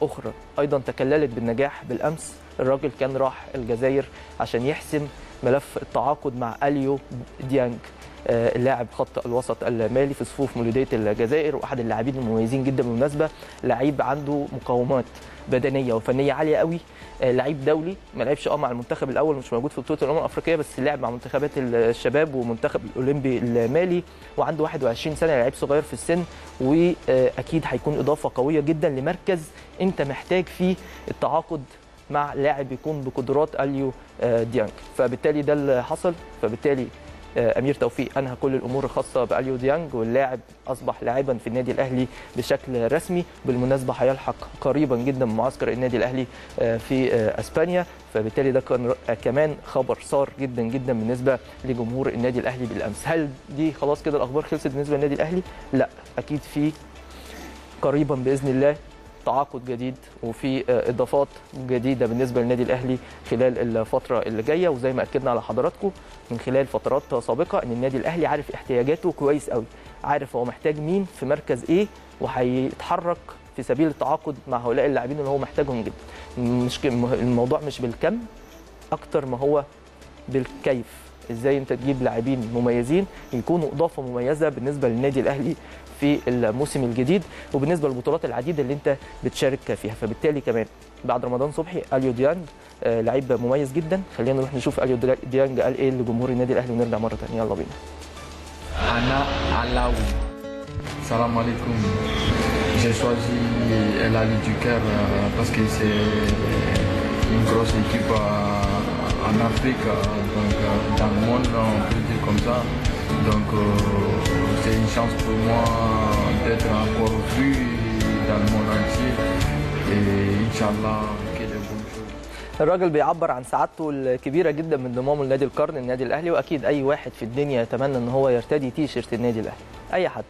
اخرى ايضا تكللت بالنجاح بالامس الراجل كان راح الجزائر عشان يحسم ملف التعاقد مع اليو ديانج آه، اللاعب خط الوسط المالي في صفوف مولوديه الجزائر واحد اللاعبين المميزين جدا بالمناسبه لعيب عنده مقومات بدنيه وفنيه عاليه قوي آه، لعيب دولي ما لعبش اه مع المنتخب الاول مش موجود في بطوله الامم الافريقيه بس لعب مع منتخبات الشباب ومنتخب الاولمبي المالي وعنده 21 سنه لعيب صغير في السن واكيد هيكون اضافه قويه جدا لمركز انت محتاج فيه التعاقد مع لاعب يكون بقدرات اليو آه، ديانج فبالتالي ده اللي حصل فبالتالي آه، امير توفيق انهى كل الامور الخاصه باليو ديانج واللاعب اصبح لاعبا في النادي الاهلي بشكل رسمي بالمناسبه هيلحق قريبا جدا بمعسكر النادي الاهلي آه، في آه، اسبانيا فبالتالي ده كان ر- آه، كمان خبر صار جدا جدا بالنسبه لجمهور النادي الاهلي بالامس هل دي خلاص كده الاخبار خلصت بالنسبه للنادي الاهلي لا اكيد في قريبا باذن الله تعاقد جديد وفي آه، اضافات جديده بالنسبه للنادي الاهلي خلال الفتره اللي جايه وزي ما اكدنا على حضراتكم من خلال فترات سابقه ان النادي الاهلي عارف احتياجاته كويس قوي عارف هو محتاج مين في مركز ايه وهيتحرك في سبيل التعاقد مع هؤلاء اللاعبين اللي هو محتاجهم جدا مش ك- الموضوع مش بالكم اكتر ما هو بالكيف ازاي انت تجيب لاعبين مميزين يكونوا اضافه مميزه بالنسبه للنادي الاهلي في الموسم الجديد وبالنسبه للبطولات العديده اللي انت بتشارك فيها فبالتالي كمان بعد رمضان صبحي اليو ديانج آه، لعيب مميز جدا خلينا نروح نشوف اليو ديانج قال ايه لجمهور النادي الاهلي ونرجع مره ثانيه يلا بينا Anna Alaoui. Salam alaikum. J'ai choisi El Ali du Caire euh, parce que c'est une grosse équipe euh, en Afrique, euh, donc euh, dans le monde, on peut dire comme ça. Donc euh, c'est une chance pour moi d'être encore vu dans le monde entier. Et Inch'Allah, que des bonnes choses. الراجل بيعبر عن سعادته الكبيره جدا من انضمامه لنادي القرن النادي الاهلي واكيد اي واحد في الدنيا يتمنى ان هو يرتدي تي شيرت النادي الاهلي اي حد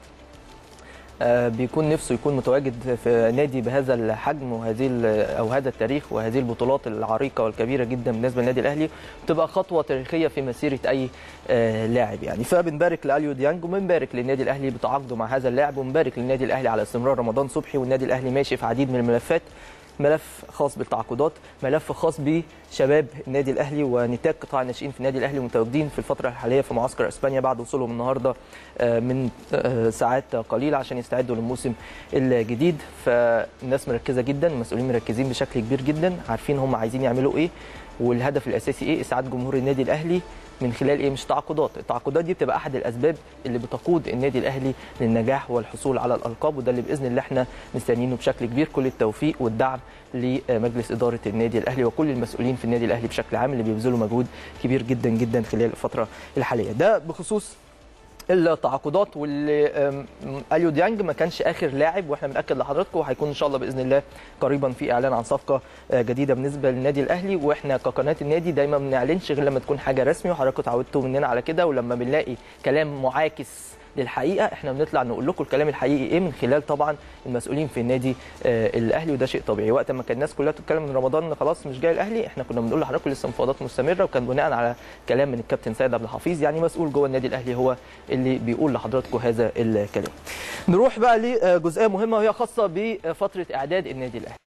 آه، بيكون نفسه يكون متواجد في نادي بهذا الحجم وهذه ال- او هذا التاريخ وهذه البطولات العريقه والكبيره جدا بالنسبه للنادي الاهلي بتبقى خطوه تاريخيه في مسيره اي آه، لاعب يعني فبنبارك لاليو ديانج وبنبارك للنادي الاهلي بتعاقده مع هذا اللاعب وبنبارك للنادي الاهلي على استمرار رمضان صبحي والنادي الاهلي ماشي في عديد من الملفات ملف خاص بالتعاقدات ملف خاص بشباب النادي الاهلي ونتاج قطاع الناشئين في النادي الاهلي متواجدين في الفتره الحاليه في معسكر اسبانيا بعد وصولهم النهارده آه، من آه، ساعات قليله عشان يستعدوا للموسم الجديد فالناس مركزه جدا المسؤولين مركزين بشكل كبير جدا عارفين هم عايزين يعملوا ايه والهدف الاساسي ايه اسعاد جمهور النادي الاهلي من خلال ايه مش تعاقدات التعاقدات دي بتبقى احد الاسباب اللي بتقود النادي الاهلي للنجاح والحصول على الالقاب وده اللي باذن الله احنا مستنيينه بشكل كبير كل التوفيق والدعم لمجلس اداره النادي الاهلي وكل المسؤولين في النادي الاهلي بشكل عام اللي بيبذلوا مجهود كبير جدا جدا خلال الفتره الحاليه ده بخصوص التعاقدات واللي أم، اليو ديانج ما كانش اخر لاعب واحنا بناكد لحضراتكم وهيكون ان شاء الله باذن الله قريبا في اعلان عن صفقه آه، جديده بالنسبه للنادي الاهلي واحنا كقناه النادي دايما ما بنعلنش غير لما تكون حاجه رسمي وحضراتكم اتعودتوا مننا على كده ولما بنلاقي كلام معاكس للحقيقه احنا بنطلع نقول لكم الكلام الحقيقي ايه من خلال طبعا المسؤولين في النادي آه، الاهلي وده شيء طبيعي وقت ما كان الناس كلها بتتكلم من رمضان خلاص مش جاي الاهلي احنا كنا بنقول لحضراتكم لسه مفاوضات مستمره وكان بناء على كلام من الكابتن سيد عبد الحفيظ يعني مسؤول جوه النادي الاهلي هو اللي بيقول لحضراتكم هذا الكلام نروح بقى لجزئيه مهمه وهي خاصه بفتره اعداد النادي الاهلي